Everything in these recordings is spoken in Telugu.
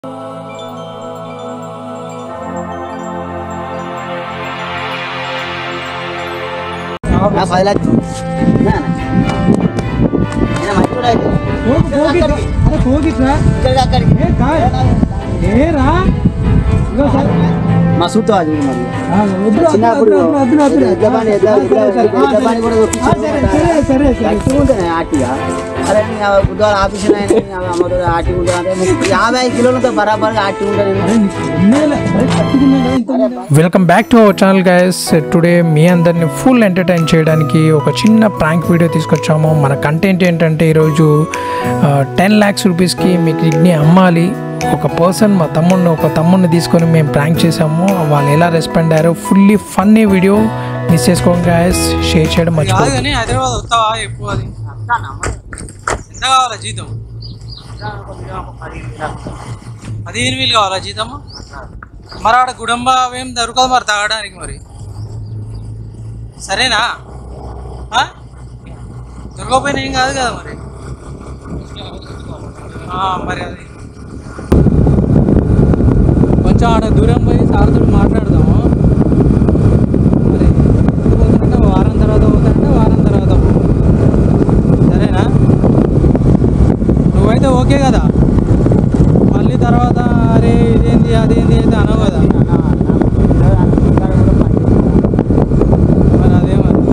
నా పది లక్షలు నా, నా. నేను మంచోడు అయితే. అరే పోగిట్రా ఇక్కడికి అక్కడికి. ఏ కాయ్ ఏరా ఇగో సార్ మా సుట్టు అది మరి ఆ, వద్దురా, చిన్నప్పుడు వద్దురా, వద్దురా, వద్దురా. ఎడ్ల బండి, ఎడ్ల- ఎడ్ల- సరే, సరే. ఎడ్ల బండి కూడా ఆ, సరే, సరే, సరే, సరే. గట్టిగా ఉంటుంది ఆటిగా అరే నీ ఆ బుధవారం ఆఫీస్ అమ్మతో ఆటి ఉంటుంది అంటే ముప్పై- యాభై ఐదు కిలోలతో బరాబర్గా ఆటి ఉంటుంది అరే నీకు ఉన్నేలే. అరే పట్టుకున్నా కదా ఇంత ఉంది. Welcome back to our channel guys today మీ అందరిని ఫుల్ ఎంటర్టైన్ చేయడానికి ఒక చిన్న ప్రాంక్ వీడియో తీసుకొచ్చాము మన కంటెంట్ ఏంటంటే ఈరోజు టెన్ ల్యాక్స్ రూపీస్కి మీ కిడ్నీ అమ్మాలి ఒక పర్సన్ మా తమ్ముడిని ఒక తమ్ముడిని తీసుకొని మేము ప్రాంక్ చేసాము వాళ్ళు ఎలా రెస్పాండ్ అయ్యారో ఫుల్లీ ఫన్నీ వీడియో మిస్ చేసుకోండి గైస్ షేర్ చేయడం కాదు మర్చిపోదు కానీ హైదరాబాద్ వస్తావా ఎక్కువ అది ఎంత కావాలా జీతం పదిహేను వేలు కావాలా జీతం మరి ఆడ గుడంబ ఏం దొరకదు మరి తాగడానికి మరి సరేనా ఆ? దొరకకపోయినా ఏం కాదు కదా మరి ఆ, మరి అది కొంచెం ఆడ దూరం పోయి సార్తో మాట్లాడదాము మరి ఎప్పుడు పోతానంటే వారం తర్వాత పోతానంటే వారం తర్వాత పో. సరేనా నువ్వైతే ఓకే కదా మళ్ళీ తర్వాత అరే ఇదేంది అదేంది అయితే అనవు కదా మరి అదే మరి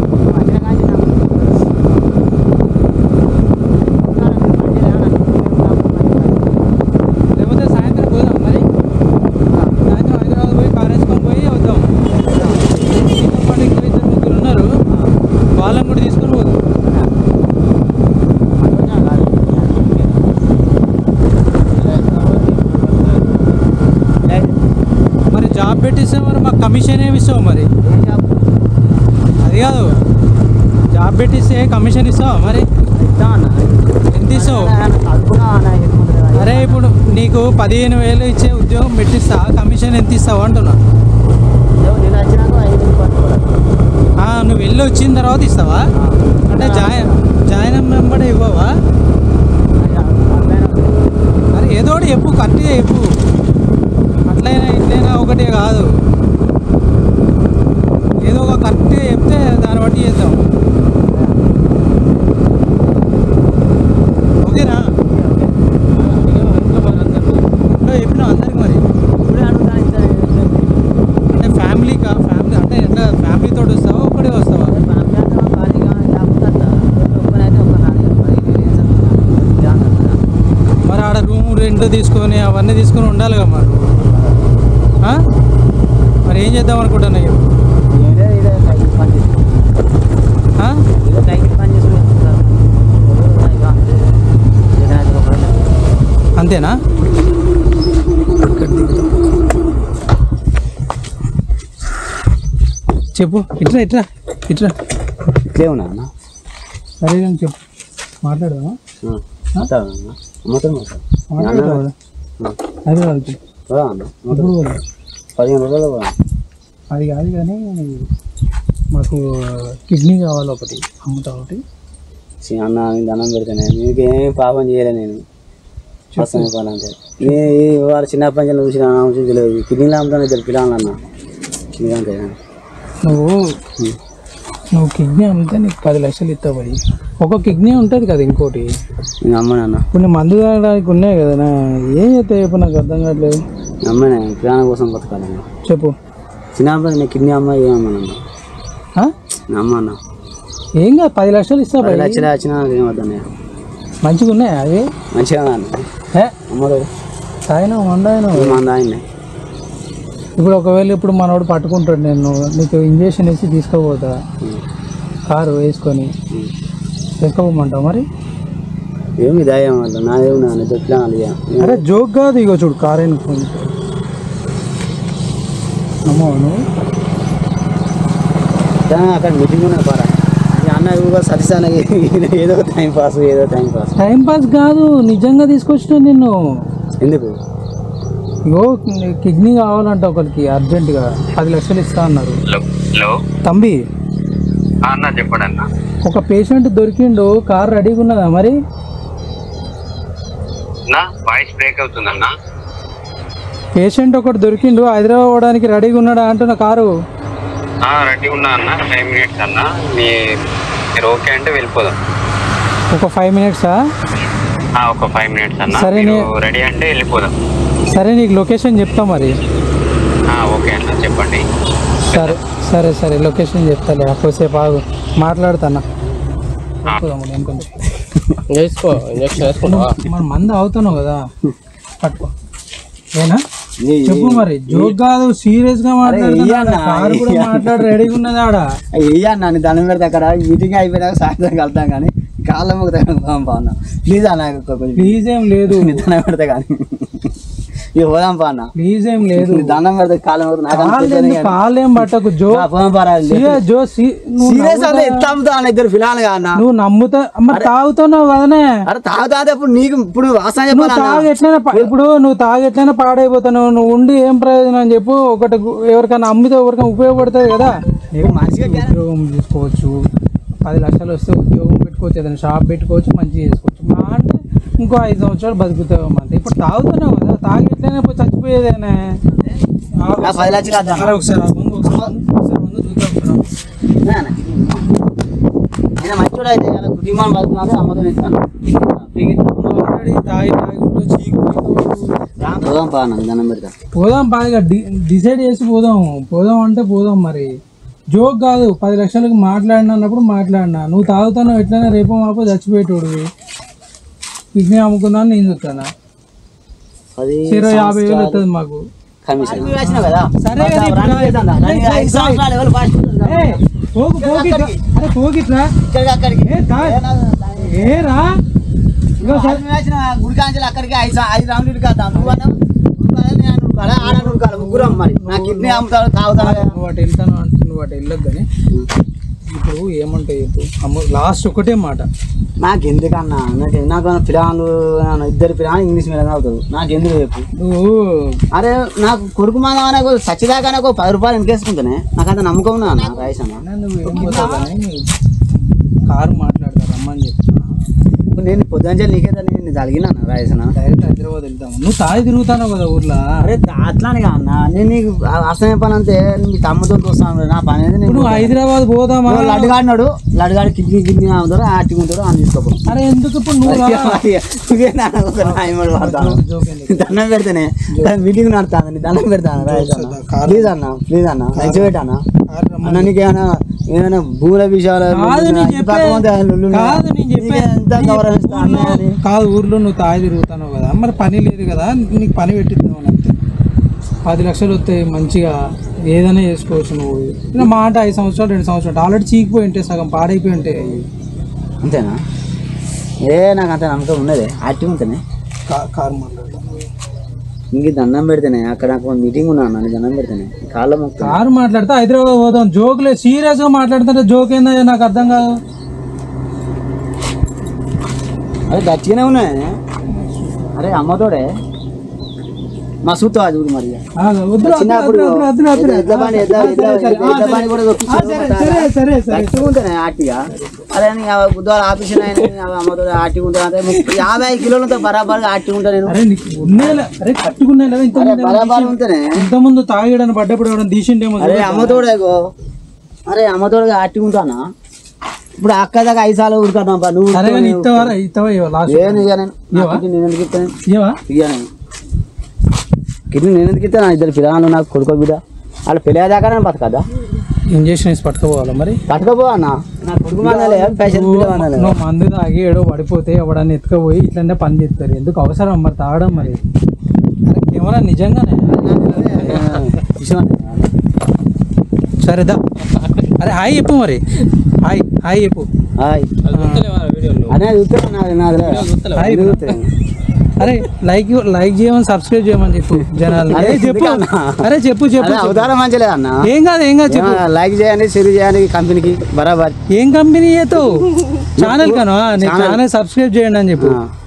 లేకపోతే సాయంత్రం పోదాం మరి సాయంత్రం హైదరాబాద్ పోయి కార్ వేసుకొని పోయి వద్దాం నీతో పాటు ఇంకా ఇద్దరు ముగ్గురు ఉన్నారు వాళ్ళని కూడా తీసుకొని పోదాం మరి జాబ్ పెట్టిస్తే మరి మాకు కమిషన్ ఏమి ఇస్తావు మరి అది కాదు జాబ్ పెట్టిస్తే కమిషన్ ఇస్తావా మరి ఎంత ఇస్తావు అరే ఇప్పుడు నీకు పదిహేను వేలు ఇచ్చే ఉద్యోగం పెట్టిస్తా కమిషన్ ఎంత ఇస్తావు అంటున్నా ఆ, నువ్వు వెళ్ళి వచ్చిన తర్వాత ఇస్తావా అంటే జాయిన్ జాయిన్ వెంబడే ఇవ్వవా అరే ఏదో ఒకటి చెప్పు కరెక్ట్గా చెప్పు అట్లయినా ఇట్లయినా ఒకటే కాదు ఏదో ఒక కరెక్ట్గా చెప్తే దాన్ని బట్టి చేద్దాం ఓకేనా ఇంట్లో చెప్పినా అందరికి మరి అంటే ఫ్యామిలీకా ఫ్యామిలీ అంటే ఎట్లా ఫ్యామిలీతో వస్తావా ఒకటే వస్తావా మరి ఆడ రూమ్ రెంట్ తీసుకొని అవన్నీ తీసుకొని ఉండాలిగా మరి ఆ? మరి ఏం చేద్దాం అనుకుంటున్నా చెప్పు. ఆ? అంతేనా ఇక్కడ దిగుదాం. చెప్పు ఇట్రా ఇట్రా ఇట్రా ఇట్లే ఉన్నా అన్న సరే కానీ చెప్పు మాట్లాడదామా మొత్తం మాట్లాడదాం కదా హైదరాబాద్ ఇప్పుడు పోదాం. పదిహేను రోజులు పోదాం. అది కాదు కానీ మాకు కిడ్నీ కావాలి ఒకటి అమ్ముతా ఒకటి చి- అన్న నేను దండం పెడతాను నీకేం పాపం చేయలే నేను వస్తాను చెప్పాలంటే నేను ఈ వాళ్ళ చిన్నప్పటి నుంచి చూసిన చూసి తెలియదు కిడ్నీలో అమ్ముతాను ఇద్దరు పిల్లలు అన్న ఇదంతే నువ్వు నువ్వు కిడ్నీ అమ్మితే నీకు పది లక్షలు ఇస్తావు మరి ఒక కిడ్నీ ఉంటుంది కదా ఇంకోటి నేను అమ్మను అన్న కొన్ని మందు తాగడానికి ఉన్నాయి కదా నా ఏం చేస్తావు చెప్పు నాకు అర్థం కావట్లేదు నేను అమ్మనే ప్రాణం కోసం బతకాలన్న చెప్పు చిన్నప్పటి నేను కిడ్నీ అమ్మ ఏం అమ్మనన్న ఆ? నేను అమ్మ అన్న ఏం కాదు పది లక్షలు ఇస్తా పది లక్షలు వచ్చినా నాకు ఏం వద్దన్నయ్య మంచిగా ఉన్నాయా అవి మంచిగా అన్న ఏ అమ్మడు తాగినా వండాయను మంద ఆయన ఇప్పుడు ఒకవేళ ఇప్పుడు మనోడు పట్టుకుంటాడు నేను నీకు ఇంజక్షన్ వేసి తీసుకుపోతా కారు వేసుకొని తీసుకుపోమంటావు మరి ఏమి దయం వల్ల నాదేమి నా ఇద్దరు పిల్లలు ఇక. అరే జోక్ కాదు ఇగో చూడు కార్ ఫోన్ అమ్మో నువ్వు కానీ అక్కడ మీటింగ్ ఉన్నా పరా ఈ అన్న కూడా సతీసానకి ఏదో ఒక టైం పాస్ ఏదో టైం పాస్ టైం పాస్ కాదు నిజంగా తీసుకొచ్చిన నిన్ను ఎందుకు ఇగో కిడ్నీ కావాలంట ఒకరికి అర్జెంటుగా పది లక్షలు ఇస్తా అన్నారు హలో తంబి ఆ అన్న చెప్పండి అన్న ఒక పేషెంట్ దొరికిండు కార్ రెడీగా ఉన్నదా మరి నా వాయిస్ బ్రేక్ అవుతుందన్న పేషెంట్ ఒకటి దొరికిండు హైదరాబాద్ పోవడానికి రెడీగా ఉన్నాడా అంటున్న కారు రెడీ ఉన్నా అన్న ఫైవ్ మినిట్స్ అన్న మీ మీరు ఓకే అంటే వెళ్ళిపోదాం ఒక ఫైవ్ మినిట్సా ఆ, ఒక ఫైవ్ మినిట్స్ అన్న సరే, మీరు నే- రెడీ అంటే వెళ్ళిపోదాం సరే నీకు లొకేషన్ చెప్తా మరి ఆ, ఓకే అన్న చెప్పండి సరే సరే సరే లొకేషన్ చెప్తాలే కొద్దిసేపు ఆగు మాట్లాడుతానా వేసుకో ఇంజక్షన్ వేసుకుంటావా మరి మంద అవుతున్నావు కదా పట్టుకో ఏనా ఏ- చెప్పు మరి జోక్ కాదు సీరియస్ గా మాట్లాడుతున్నా ఇయ్యన్నా, కారు కూడా మాట్లాడి రెడీగా ఉన్నది ఆడ అయ్యా నన్ను దండం పెడితే అక్కడ మీటింగ్ అయిపోయినాక సాయంత్రం కలుద్దాం కానీ కాళ్ళ ముగ్గుతా బాగున్నా ప్లీజ్ అన్న కొంచెం ప్లీజ్ ఏం లేదు నీ దండం పెడతా కానీ ఇక పోదాం పా అన్న ప్లీజ్ ఏం లేదు నీ దండం పెడితే కాళ్ళ ముగ్గుతా నాకు కాళ్ళు అనిపించదు ఎందుకు? కాళ్ళు ఏం పట్టకు జో ఆ, పోదాం పారా సీరియస్ జో సీ- నువ్వు సీరియస్ అంటే ఎట్లా అమ్ముతా అన్న ఇద్దరు పిల్లలు అన్న నువ్వు నమ్ముతా మరి తాగుతున్నావు కదనే అరే తాగుతా ఇప్పుడు నీకు ఇప్పుడు వాసన నువ్వు చెప్పాలి తాగి ఎట్లైనా పా- ఇప్పుడు నువ్వు తాగి ఎట్లైనా పాడైపోతావు నువ్వు ఉండి ఏం ప్రయోజనం అని చెప్పు ఒకటి గు- ఎవరికైనా అమ్మితే ఎవరికైనా ఉపయోగపడుతుంది కదా నీకు మనిషిగా మంచిగా ఉద్యోగం తీసుకోవచ్చు పది లక్షలు వస్తే ఉద్యోగం పెట్టుకోవచ్చు ఏదైనా షాప్ పెట్టుకోవచ్చు మంచిగా చేసుకోవచ్చు మా అంటే ఇంకో ఐదు సంవత్సరాలు బతుకుతావు అంతే ఇప్పుడు తాగుతున్నావు కదా తాగి ఎట్లయినా పోయి చచ్చిపోయేదేనే ఆగు. నా పది లక్షలు వద్దా? అరే ఒకసారి ఆగు, ముందు ఒకసారి ఒకసారి ముందు చూద్దాం ఒకసారి. నేను మంచోడు అయితే అలా కుటుంబం బతుకున్నాక అమ్మతో ఇస్తాను ఆల్రెడీ తాగి తాగి ఉంటూ చీకు పోదాం పా అన్న దండం పెడతా పోదాం బాగా డిసైడ్ చేసి పోదాం పోదాం అంటే పోదాం మరి జోక్ కాదు పది లక్షలకు మాట్లాడినప్పుడు మాట్లాడినా నువ్వు తాగుతావు ఎట్లయినా రేపు మాపో చచ్చిపోయేటోడు కిడ్నీ అమ్ముకున్నాను నేను చూస్తానా పది ఇరవై యాభై వేలు వస్తుంది మాకు కమిషన్ కదా సరే కదా ఇప్పుడు రన్ చేద్దాం. రన్ చేద్దాం. ఐదు సంవత్సరాలు ఎవరు ఫాస్ట్ ఉంటారు? ఏయ్, పోగు పోగిట్రా అరే పోగిట్రా ఇక్కడికి అక్కడికి ఏ తా ఏ రా ఇగో సరే మేము వేసిన గుడికాంచెలు అక్కడికి ఐదు సా- ఐదు రౌండ్లు కాదు నువ్వు అన్నావు నువ్వు అన్నావు, నేను ఉరుకాలా? ఆడ ఉరకాలి ముగ్గురం మరి నా కిడ్నీ అమ్ముతాడు తాగుతాడు నువ్వు అటు వెళ్తాను అంటే నువ్వు అటు వెళ్ళకు కానీ ఇప్పుడు ఏమంటాయి చెప్పు అమ్మ లాస్ట్ ఒకటే మాట నాకు ఎందుకన్నా నాకు నాకు పిల్లలు ఇద్దరు పిల్లలు ఇంగ్లీష్ మీడియం అవుతారు నాకు ఎందుకు చెప్పు నువ్వు అరే నాకు కొడుకు మా నాకు సచ్చిదాకా నాకు ఒక పది రూపాయలు వెనకేసుకుంటానే నాకు అంత నమ్మకం ఉన్నా అన్న రాయేష్ అన్న అన్నా, నువ్వు ఏం పోతావు కానీ కారు మాట్లాడతా రమ్మని చెప్తున్నా ఇప్పుడు నేను పొద్దున నీకైతే నేను తగినా రాయేష్ అన్న డైరెక్ట్ హైదరాబాద్ వెళ్తాము నువ్వు తాగి తిరుగుతావు కదా ఊర్లో అరే అట్లానే కాదు అన్న నేను నీకు అసలు పని అంతే మీ తమ్ముతో చూస్తాను నా పని అనేది ఇప్పుడు నేను నువ్వు హైదరాబాద్ పోదామా నువ్వు లడ్డుగాడినాడు లడ్డుగాడి కిడ్నీ కిడ్నీ అమ్ముతాడు ఆటి ఉంటాడు అని తీసుకోపో అరే ఎందుకు ఇప్పుడు నువ్వు రా. జోక్ ఎందుకు? దండం పెడితేనే మీటింగ్ నడుతాను నీ దండం పెడతాను రాయేష్ అన్న ప్లీజ్ అన్న ప్లీజ్ అన్న మంచి పెట్టానా కారు రమ్మని అన్న నీకేమైనా ఏమైనా భూముల విషయాలు కాదు నేను చెప్పే కాదు నేను చెప్పే ఎంత గౌరవిస్తా అన్న అని. కాదు ఊర్లో నువ్వు తాగి తిరుగుతావు కదా మరి పని లేదు కదా నీకు పని పెట్టిద్దాం అని అంతే పది లక్షలు వస్తాయి మంచిగా ఏదైనా చేసుకోవచ్చు నువ్వు ఇంకా మా అంటే ఐదు సంవత్సరాలు రెండు సంవత్సరాలు ఆల్రెడీ చీకిపోయి ఉంటే సగం పాడైపోయి ఉంటాయి అవి. అంతేనా ఏ నాకు అంత నమ్మకం ఉన్నదే యాక్టివ్ ఉంటేనే కా- కారు మాట్లాడతాను ఇంక దండం పెడితేనే అక్కడ నాకు మీటింగ్ ఉన్నా అన్న దండం పెడితేనే కాళ్ళ మొక్క కారు మాట్లాడితే హైదరాబాద్ పోదాం జోక్లే సీరియస్గా మాట్లాడుతుంటే జోక్ ఏందో నాకు అర్థం కాదు అరే గట్టిగానే ఉన్నాయి అరే అమ్మతోడే మా సూతో అది చూడు మరి ఆ, వద్దు, వద్దు, చిన్నప్పుడు వద్దు, వద్దు, వద్దు, వద్దు. ఎడ్ల బండి, ఎడ్ల- ఆ, సరే, ఎడ్ల- సరే, ఆ, ఎడ్ల బండి కూడా ఆ, దొప్పించారు సరే, మా సరే, సరే, సరే. గట్టిగా ఉంటేనే ఆర్టీగా అదే నేను బుధవారం ఆఫీస్ అమ్మతో ఆర్టీ ఉంటాను అంటే ముప్పై- యాభై కిలోలతో బరాబర్గా ఆర్టీ ఉంటాను నేను అరే నీకు ఉన్నేలా అరే కట్టుకునేలా ఇంత అరే ముందు బరాబర్ ఉంటేనే ఇంత ముందు తాగిడని పడ్డప్పుడు ఎవడని తీసిండేమో అరే అమ్మతోడేగో అరే అమ్మతోడుగా ఆర్టీ ఉంటానా ఇప్పుడు అక్క దాకా ఐదు సార్లు ఉరుకుతాం బా నువ్వు సరే కానీ ఇత్తవా ఇత్తవా ఇవ్వ లాస్ట్ ఏం ఇయ్య నేను నా కిడ్నీ నేను ఎందుకు ఇస్తాను ఇవ్వా ఇయ్య నేను కిడ్నీ నేను ఎందుకు ఇస్తాను ఇద్దరు పిల్లలు నాకు కొడుకో బిడ్డ వాళ్ళు పెళ్ళేదాకా నేను బతకదా ఇంజక్షన్ వేసి పట్టుకోపోవాలా మరి పట్టుకోపో అన్న నా కొడుకు మానాలే పైసలు బిడ్డ మానాలే నువ్వు మందు తాగి ఏడో పడిపోతే ఎవడన్నా ఎత్తుకపోయి ఇట్లనే పని చేస్తారు ఎందుకు అవసరం మరి తాగడం మరి అరే కెమెరా నిజంగానే సరేదా అరే హాయ్ చెప్పు మరి హాయ్ హాయ్ చెప్పు హాయ్ అనే చూస్తాను నాది నాది హాయ్ అరే లైక్ లైక్ చేయమని సబ్స్క్రైబ్ చేయమని చెప్పు జనాలు అరే, అరే చెప్పు ఎందుకన్నా? అరే చెప్పు చెప్పు అదే అవతారం మంచిలే అన్న ఏం కాదు ఏం కాదు చెప్పు ఏమన్నా లైక్ చేయండి షేర్ చేయండి కంపెనీకి బరాబర్ ఏం కంపెనీ చేతో ఛానల్ కను నీ ఛానల్. ఛానల్ సబ్స్క్రైబ్ చేయండి అని చెప్పు ఆ.